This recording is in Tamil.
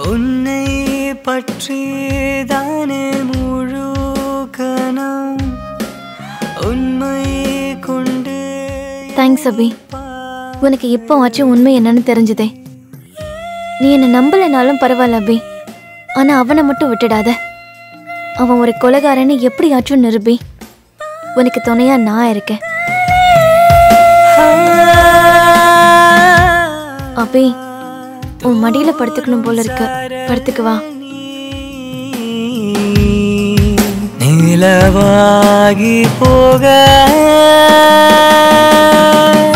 உன்னை பற்றி தானே முழு கணம் உண்மை கொண்டு தேங்க்ஸ் அபி உனக்கு இப்போ ஆச்சும் உண்மை என்னன்னு தெரிஞ்சுதே நீ என்னை நம்பலைனாலும் பரவாயில்ல அபி ஆனா அவனை மட்டும் விட்டுடாத அவன் ஒரு கொலைகாரன்னு எப்படியாச்சும் நிரூபி உனக்கு துணையா நான் இருக்கேன் அபி உன் மடியில படுத்துக்கணும் போல இருக்கு படுத்துக்கு வா நிலவாகி போக